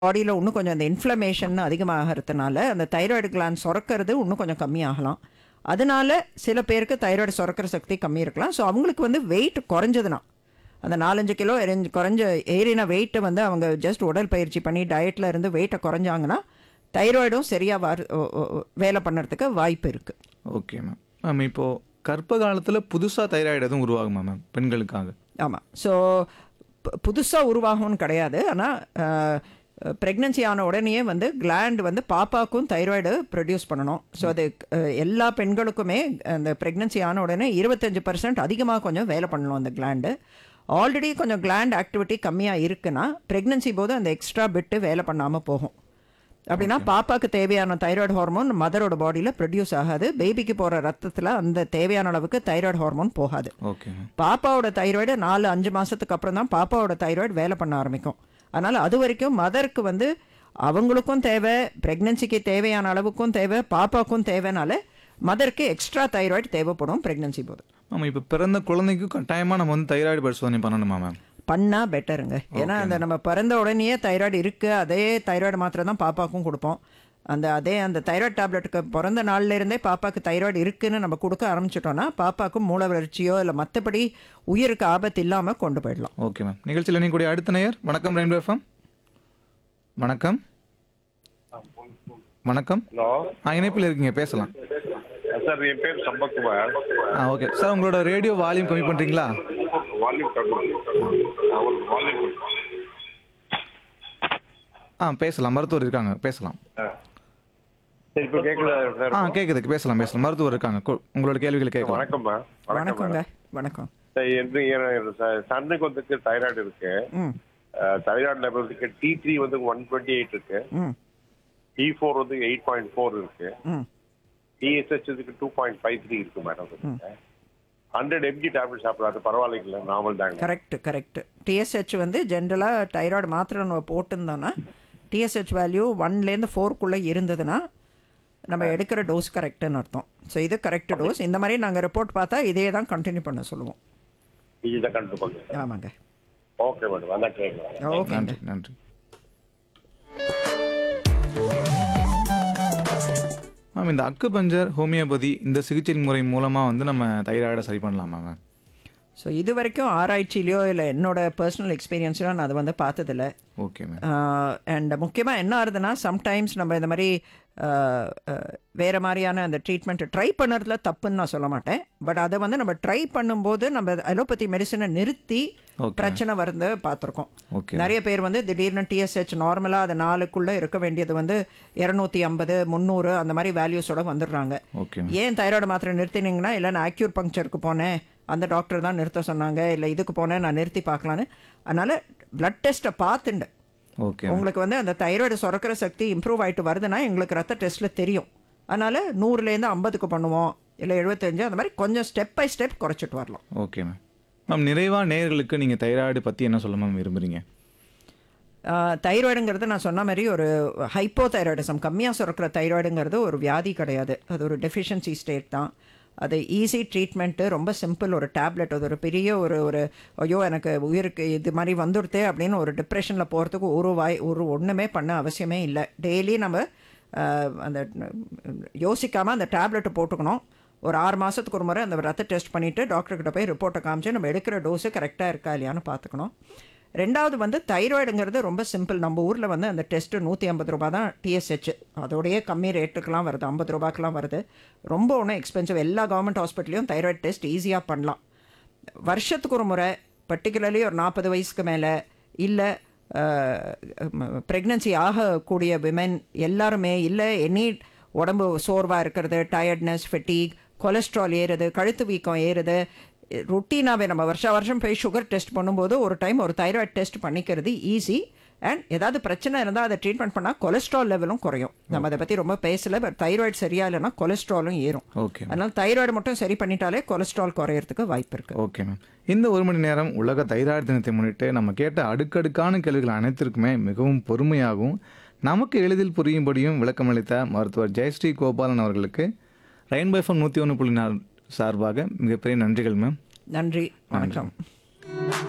பாடியில் இன்னும் கொஞ்சம் அந்த இன்ஃப்ளமேஷன் அதிகமாகிறதுனால அந்த தைராய்டு கிளாண்ட் சுரக்கிறது இன்னும் கொஞ்சம் கம்மியாகலாம் அதனால சில பேருக்கு தைராய்டு சுரக்கிற சக்தி கம்மி இருக்கலாம் ஸோ அவங்களுக்கு வந்து வெயிட் குறைஞ்சதுன்னா அந்த நாலஞ்சு கிலோ எரிஞ்சு குறைஞ்ச ஏறின வெயிட்டை வந்து அவங்க ஜஸ்ட் உடல் பயிற்சி பண்ணி டயட்டில் இருந்து வெயிட்டை குறைஞ்சாங்கன்னா தைராய்டும் சரியாக வர வேலை பண்ணுறதுக்கு வாய்ப்பு இருக்குது ஓகே மேம் மேம் இப்போது கர்ப்ப காலத்தில் புதுசாக தைராய்டு எதுவும் உருவாகுமா மேம் பெண்களுக்காக ஆமாம் ஸோ புதுசாக உருவாகும்னு கிடையாது ஆனால் ப்ரெக்னன்சி ஆன உடனேயே வந்து கிளாண்ட் வந்து பாப்பாக்கும் தைராய்டு ப்ரொடியூஸ் பண்ணணும் ஸோ அது அஹ், எல்லா பெண்களுக்குமே அந்த ப்ரெக்னன்சி ஆன உடனே இருபத்தஞ்சு பர்சன்ட் அதிகமாக கொஞ்சம் வேலை பண்ணணும் அந்த கிளாண்டு ஆல்ரெடி கொஞ்சம் கிளாண்ட் ஆக்டிவிட்டி கம்மியாக இருக்குன்னா ப்ரெக்னன்சி போது அந்த எக்ஸ்ட்ரா பிட்டு வேலை பண்ணாமல் போகும் அப்படின்னா பாப்பாக்கு தேவையான தைராய்டு ஹார்மோன் மதரோட பாடியில் ப்ரொடியூஸ் ஆகாது பேபிக்கு போகிற ரத்தத்தில் அந்த தேவையான அளவுக்கு தைராய்டு ஹார்மோன் போகாது ஓகே மேம் பாப்பாவோட தைராய்டு நாலு அஞ்சு மாதத்துக்கு அப்புறம் தான் பாப்பாவோட தைராய்டு வேலை பண்ண ஆரம்பிக்கும் அதனால் அது வரைக்கும் மதருக்கு வந்து அவங்களுக்கும் தேவை ப்ரெக்னன்சிக்கு தேவையான அளவுக்கும் தேவை பாப்பாவுக்கும் தேவைனால மதருக்கு எக்ஸ்ட்ரா தைராய்டு தேவைப்படும் ப்ரெக்னன்சி போது மேம் இப்போ பிறந்த குழந்தைக்கு கட்டாயமாக நம்ம வந்து தைராய்டு பரிசோதனை பண்ணணுமா மேம் பண்ணால் பெட்டருங்க ஏன்னா அந்த நம்ம பிறந்த உடனேயே தைராய்டு இருக்குது அதே தைராய்டு மாத்திரை தான் பாப்பாக்கும் கொடுப்போம் அந்த அதே அந்த தைராய்டு டேப்லெட்டுக்கு பிறந்த நாள்ல இருந்தே பாப்பாக்கு தைராய்டு இருக்குன்னு நம்ம கொடுக்க ஆரம்பிச்சிட்டோம்னா பாப்பாக்கும் மூளை வளர்ச்சியோ இல்லை மற்றபடி உயிருக்கு ஆபத்து இல்லாமல் கொண்டு போயிடலாம் ஓகே மேம் நிகழ்ச்சியில் நீ கூடிய அடுத்த நேயர் வணக்கம் ரெயின்போ எஃப்எம் வணக்கம் வணக்கம் ஹலோ ஆ இணைப்பில் இருக்கீங்க பேசலாம் சார் என் பேர் சம்பத்குமார் ஆ ஓகே சார் உங்களோட ரேடியோ வால்யூம் கம்மி பண்ணுறீங்களா வால்யூம் கம்மி அவர் வால்யூம் ஆ பேசலாம் மருத்துவர் இருக்காங்க பேசலாம் சரி இப்போ கேட்குதா சார் ஆ கேட்குது பேசலாம் பேசலாம் மருத்துவர் இருக்காங்க கு- உங்களோட கேள்விகளை கேட்கலாம் வணக்கம்மா வணக்கம் வணக்கங்க வணக்கம் சார் எந்த என் ச- சன்னுக்கு வந்து தைராய்டு இருக்கு ம் தைராய்டு லெவல் இருக்கு டி த்ரீ வந்து ஒன் டுவெண்ட்டி எயிட் இருக்கு ம் டி ஃபோர் வந்து எயிட் பாயிண்ட் ஃபோர் இருக்கு ம் டிஎஸ்ஹெச் இதுக்கு டூ பாயிண்ட் ஃபைவ் த்ரீ இருக்கு மேடம் ஹண்ட்ரட் எம்ஜி டேப்லெட் சாப்பிட்றாரு பரவாயில்லைங்களா நார்மல் தாங்க கரெக்ட் கரெக்ட் டிஎஸ்ஹெச் வந்து ஜென்ரலாக தைராய்டு மாத்திரை நம்ம போட்டிருந்தோன்னா டிஎஸ்ஹெச் வேல்யூ ஒன்லேருந்து ஃபோருக்குள்ளே இருந்ததுன்னா நம்ம எடுக்கிற டோஸ் கரெக்டுன்னு அர்த்தம் ஸோ இது கரெக்ட் டோஸ் இந்த மாதிரி நாங்கள் ரிப்போர்ட் பார்த்தா இதே தான் கண்டினியூ பண்ண சொல்லுவோம் இதுதான் கண்டிப்பாக பண்ணுங்க ஆமாங்க ஓகே மேடம் அதான் கேட்குறேன் ஓகேங்க நன்றி நன்றி மேம் இந்த அக்கு பஞ்சர் ஹோமியோபதி இந்த சிகிச்சை முறை மூலமாக வந்து நம்ம தைராய்டை சரி பண்ணலாமா மேம் ஸோ இது வரைக்கும் ஆராய்ச்சியிலையோ இல்லை என்னோட பர்சனல் எக்ஸ்பீரியன்ஸ்லையோ நான் அதை வந்து பார்த்ததில்ல ஓகே மேம் அண்ட் முக்கியமாக என்ன ஆகுதுன்னா சம்டைம்ஸ் நம்ம இந்த மாதிரி ஆஹ், ஆஹ், வேற மாதிரியான அந்த ட்ரீட்மெண்ட்டை ட்ரை பண்ணுறதுல தப்புன்னு நான் சொல்ல மாட்டேன் பட் அதை வந்து நம்ம ட்ரை பண்ணும்போது நம்ம அலோபதி மெடிசனை நிறுத்தி Okay. பிரச்சனை வருது பார்த்துருக்கோம் ஓகே நிறைய பேர் வந்து திடீர்னு டிஎஸ்ஹெச் நார்மலாக அது நாலுக்குள்ளே இருக்க வேண்டியது வந்து இரநூத்தி ஐம்பது முந்நூறு அந்த மாதிரி வேல்யூஸோட வந்துடுறாங்க ஓகே ஏன் தைராய்டு மாத்திரை நிறுத்தினீங்கன்னா இல்லை நான் ஆக்யூர் பங்க்சருக்கு போனேன் அந்த டாக்டர் தான் நிறுத்த சொன்னாங்க இல்லை இதுக்கு போனேன் நான் நிறுத்தி பார்க்கலான்னு அதனால் பிளட் டெஸ்ட்டை பார்த்துண்டு ஓகே உங்களுக்கு வந்து அந்த தைராய்டு சுரக்கிற சக்தி இம்ப்ரூவ் ஆயிட்டு வருதுன்னா எங்களுக்கு ரத்த டெஸ்ட்டில் தெரியும் அதனால் நூறுலேருந்து ஐம்பதுக்கு பண்ணுவோம் இல்லை எழுபத்தஞ்சு அந்த மாதிரி கொஞ்சம் ஸ்டெப் பை ஸ்டெப் குறைச்சிட்டு வரலாம் ஓகே மேம் மேம் நிறைவாக நேயர்களுக்கு நீங்கள் தைராய்டு பற்றி என்ன சொல்ல மேம் விரும்புகிறீங்க தைராய்டுங்கிறது நான் சொன்ன மாதிரி ஒரு ஹைப்போ தைராய்டிசம் கம்மியாக சுரக்கிற தைராய்டுங்கிறது ஒரு வியாதி கிடையாது அது ஒரு டெஃபிஷியன்சி ஸ்டேட் தான் அது ஈஸி ட்ரீட்மெண்ட்டு ரொம்ப சிம்பிள் ஒரு டேப்லெட் அது ஒரு பெரிய ஒரு ஒரு ஐயோ எனக்கு உயிருக்கு இது மாதிரி வந்துடுதே அப்படின்னு ஒரு டிப்ரெஷனில் போகிறதுக்கு ஒரு வாய் ஒரு ஒன்றுமே பண்ண அவசியமே இல்லை டெய்லி நம்ம ஆஹ், அந்த யோசிக்காமல் அந்த டேப்லெட்டை போட்டுக்கணும் ஒரு ஆறு மாதத்துக்கு ஒரு முறை அந்த ரத்த டெஸ்ட் பண்ணிவிட்டு டாக்டர்கிட்ட போய் ரிப்போர்ட்டை காமிச்சு நம்ம எடுக்கிற டோஸு கரெக்டாக இருக்கா இல்லையான்னு பார்த்துக்கணும் ரெண்டாவது வந்து தைராய்டுங்கிறது ரொம்ப சிம்பிள் நம்ம ஊரில் வந்து அந்த டெஸ்ட்டு நூற்றி ஐம்பது ரூபா தான் டிஎஸ்ஹெச் அதோடயே கம்மி ரேட்டுக்கெலாம் வருது ஐம்பது ரூபாய்க்கெலாம் வருது ரொம்ப ஒன்றும் எக்ஸ்பென்சிவ் எல்லா கவர்மெண்ட் ஹாஸ்பிட்டலையும் தைராய்டு டெஸ்ட் ஈஸியாக பண்ணலாம் வருஷத்துக்கு ஒரு முறை பர்டிகுலர்லி ஒரு நாற்பது வயசுக்கு மேலே இல்லை ப்ரெக்னன்சி ஆகக்கூடிய விமென் எல்லாருமே இல்லை எனி உடம்பு சோர்வாக இருக்கிறது டயர்ட்னஸ் ஃபெட்டிக் கொலஸ்ட்ரால் ஏறுது கழுத்து வீக்கம் ஏறுது ருட்டீனாகவே நம்ம வருஷ வருஷம் போய் சுகர் டெஸ்ட் பண்ணும்போது ஒரு டைம் ஒரு தைராய்டு டெஸ்ட் பண்ணிக்கிறது ஈஸி அண்ட் ஏதாவது பிரச்சனை இருந்தால் அதை ட்ரீட்மெண்ட் பண்ணால் கொலஸ்ட்ரால் லெவலும் குறையும் நம்ம அதை பற்றி ரொம்ப பேசலை பட் தைராய்டு சரியா இல்லைன்னா கொலஸ்ட்ராலும் ஏறும் ஓகே அதனால் தைராய்டு மட்டும் சரி பண்ணிட்டாலே கொலஸ்ட்ரால் குறையறதுக்கு வாய்ப்பு இருக்குது ஓகே மேம் இந்த ஒரு மணி நேரம் உலக தைராய்டு தினத்தை முன்னிட்டு நம்ம கேட்ட அடுக்கடுக்கான கேள்விகள் அனைத்திற்குமே மிகவும் பொறுமையாகவும் நமக்கு எளிதில் புரியும்படியும் விளக்கமளித்த மருத்துவர் ஜெயஸ்ரீ கோபாலன் அவர்களுக்கு ரெயின்போ எஃப்எம் நூற்றி ஒன்று புள்ளி நாலு சார்பாக மிகப்பெரிய நன்றிகள் மேம் நன்றி வணக்கம்